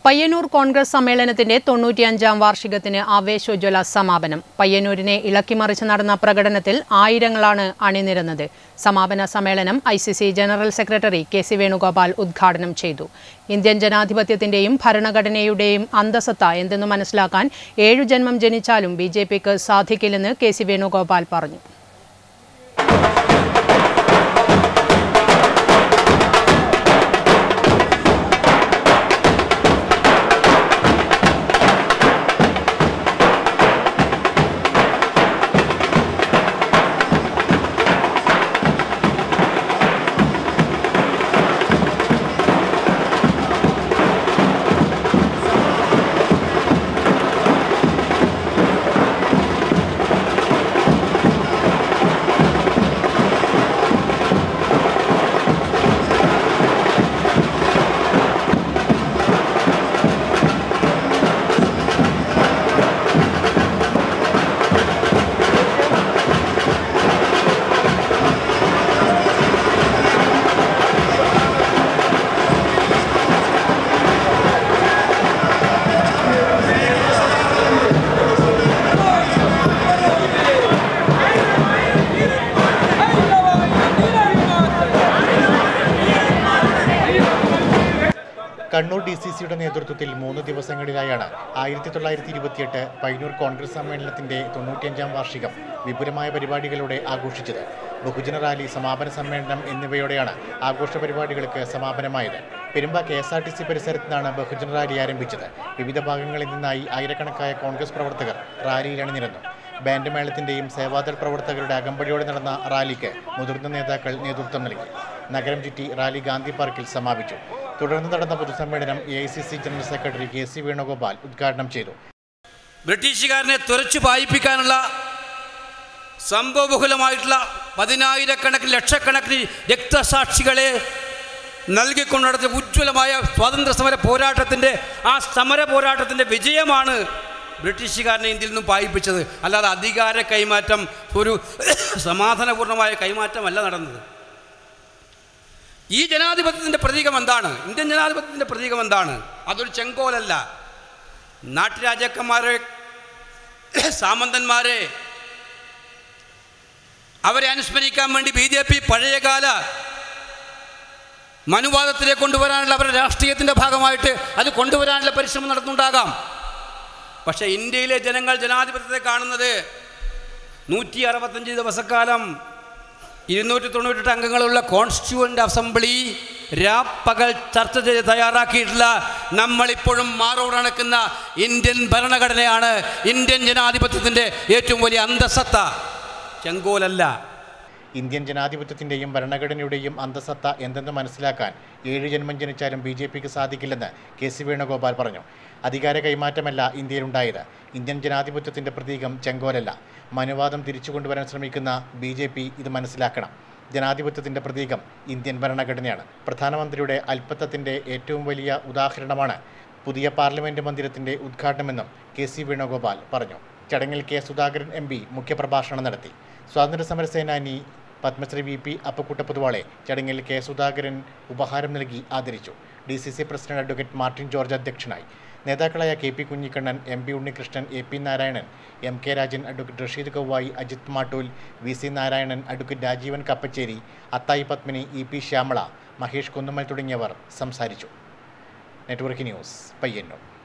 പയ്യന്നൂർ കോൺഗ്രസ് സമ്മേളനത്തിന്റെ തൊണ്ണൂറ്റിയഞ്ചാം വാർഷികത്തിന് ആവേശോജ്വല സമാപനം പയ്യന്നൂരിനെ ഇളക്കിമറിച്ച് നടന്ന പ്രകടനത്തിൽ ആയിരങ്ങളാണ് അണിനിരന്നത് സമാപന സമ്മേളനം I C C general secretary K C Venugopal ഉദ്ഘാടനം ചെയ്തു ഇന്ത്യൻ ജനാധിപത്യത്തിന്റെയും ഭരണഘടനയുടെയും അന്തസത്ത എന്തെന്ന് മനസ്സിലാക്കാൻ ഏഴു ജന്മം ജനിച്ചാലും ബി ജെ പിക്ക് സാധിക്കില്ലെന്ന് കെ സി വേണുഗോപാൽ പറഞ്ഞു കണ്ണൂർ ഡി സി സിയുടെ നേതൃത്വത്തിൽ മൂന്ന് ദിവസങ്ങളിലായാണ് ആയിരത്തി തൊള്ളായിരത്തി ഇരുപത്തിയെട്ട് പയ്യന്നൂർ കോൺഗ്രസ് സമ്മേളനത്തിന്റെ തൊണ്ണൂറ്റിയഞ്ചാം വാർഷികം വിപുലമായ പരിപാടികളോടെ ആഘോഷിച്ചത് ബഹുജന റാലി സമാപന സമ്മേളനം എന്നിവയോടെയാണ് ആഘോഷ പരിപാടികൾക്ക് സമാപനമായത് Perumba K S R T C പരിസരത്ത് നിന്നാണ് ബഹുജന റാലി ആരംഭിച്ചത് വിവിധ ഭാഗങ്ങളിൽ നിന്നായി ആയിരക്കണക്കായ കോൺഗ്രസ് പ്രവർത്തകർ റാലിയിൽ അണിനിരന്നു ബാൻഡ് മേളത്തിന്റെയും സേവാദൾ പ്രവർത്തകരുടെ അകമ്പടിയോടെ നടന്ന റാലിക്ക് മുതിർന്ന നേതാക്കൾ നേതൃത്വം നൽകി നഗരം ചുറ്റി റാലി ഗാന്ധി പാർക്കിൽ സമാപിച്ചു തുടർന്ന് നടന്ന പൊതുസമ്മേളനം A I C C general secretary K C Venugopal ഉദ്ഘാടനം ചെയ്തു ബ്രിട്ടീഷുകാരനെ തുറച്ചു പായിപ്പിക്കാനുള്ള സംഭവബഹുലമായിട്ടുള്ള പതിനായിരക്കണക്കിന് ലക്ഷക്കണക്കിന് രക്തസാക്ഷികളെ നൽകിക്കൊണ്ട് നടത്തിയ ഉജ്ജ്വലമായ സ്വാതന്ത്ര്യ സമര പോരാട്ടത്തിൻ്റെ ആ സമര പോരാട്ടത്തിൻ്റെ വിജയമാണ് ബ്രിട്ടീഷുകാരനെ ഇന്ത്യയിൽ നിന്നും പായിപ്പിച്ചത് അല്ലാതെ അധികാര കൈമാറ്റം ഒരു സമാധാനപൂർണ്ണമായ കൈമാറ്റമല്ല നടന്നത് ഈ ജനാധിപത്യത്തിൻ്റെ പ്രതീകം എന്താണ് ഇന്ത്യൻ ജനാധിപത്യത്തിൻ്റെ പ്രതീകം എന്താണ് അതൊരു ചെങ്കോലല്ല നാട്ടുരാജാക്കന്മാരെ സാമന്തന്മാരെ അവരെ അനുസ്മരിക്കാൻ വേണ്ടി ബി ജെ പി പഴയകാല മനുവാദത്തിലേക്ക് കൊണ്ടുവരാനുള്ള അവരുടെ രാഷ്ട്രീയത്തിൻ്റെ ഭാഗമായിട്ട് അത് കൊണ്ടുവരാനുള്ള പരിശ്രമം നടത്തുന്നുണ്ടാകാം പക്ഷേ ഇന്ത്യയിലെ ജനങ്ങൾ ജനാധിപത്യത്തെ കാണുന്നത് നൂറ്റി അറുപത്തഞ്ച് ദിവസക്കാലം ഇരുന്നൂറ്റി തൊണ്ണൂറ്റെട്ട് അംഗങ്ങളുള്ള കോൺസ്റ്റിറ്റ്യൂവൻ്റ് അസംബ്ലി രാപ്പകൽ ചർച്ച ചെയ്ത് തയ്യാറാക്കിയിട്ടുള്ള നമ്മളിപ്പോഴും മാറോടണക്കുന്ന ഇന്ത്യൻ ഭരണഘടനയാണ് ഇന്ത്യൻ ജനാധിപത്യത്തിൻ്റെ ഏറ്റവും വലിയ അന്തസത്ത ചെങ്കോലല്ല ഇന്ത്യൻ ജനാധിപത്യത്തിന്റെയും ഭരണഘടനയുടെയും അന്തസത്ത എന്തെന്ന് മനസ്സിലാക്കാൻ ഏഴ് ജന്മം ജനിച്ചാലും ബി ജെ പിക്ക് സാധിക്കില്ലെന്ന് കെ സി വേണുഗോപാൽ പറഞ്ഞു അധികാര കൈമാറ്റമല്ല ഇന്ത്യയിലുണ്ടായത് ഇന്ത്യൻ ജനാധിപത്യത്തിന്റെ പ്രതീകം ചെങ്കോലല്ല മനുവാദം തിരിച്ചു കൊണ്ടുവരാൻ ശ്രമിക്കുന്ന ബി ജെ പി ഇത് മനസ്സിലാക്കണം ജനാധിപത്യത്തിന്റെ പ്രതീകം ഇന്ത്യൻ ഭരണഘടനയാണ് പ്രധാനമന്ത്രിയുടെ അല്പത്തത്തിന്റെ ഏറ്റവും വലിയ ഉദാഹരണമാണ് പുതിയ പാർലമെന്റ് മന്ദിരത്തിന്റെ ഉദ്ഘാടനമെന്നും കെ സി വേണുഗോപാൽ പറഞ്ഞു ചടങ്ങിൽ കെ സുധാകരൻ എം പി മുഖ്യപ്രഭാഷണം നടത്തി സ്വാതന്ത്ര്യ സമര സേനാനി പത്മശ്രീ വി പി അപ്പക്കുട്ട പൊതുവാളെ ചടങ്ങിൽ കെ സുധാകരൻ ഉപഹാരം നൽകി ആദരിച്ചു D C C president advocate Martin George അധ്യക്ഷനായി നേതാക്കളായ K P Kunhikannan M P Unnikrishnan A P Narayanan M K Rajan advocate Rasheed Kavvayi Ajith Mattool V C Narayanan advocate Rajeevan Kappacheri Athayi Padmini E P Shyamala Mahesh Kunnummal തുടങ്ങിയവർ സംസാരിച്ചു നെറ്റ്വർക്ക് ന്യൂസ് പയ്യന്നൂർ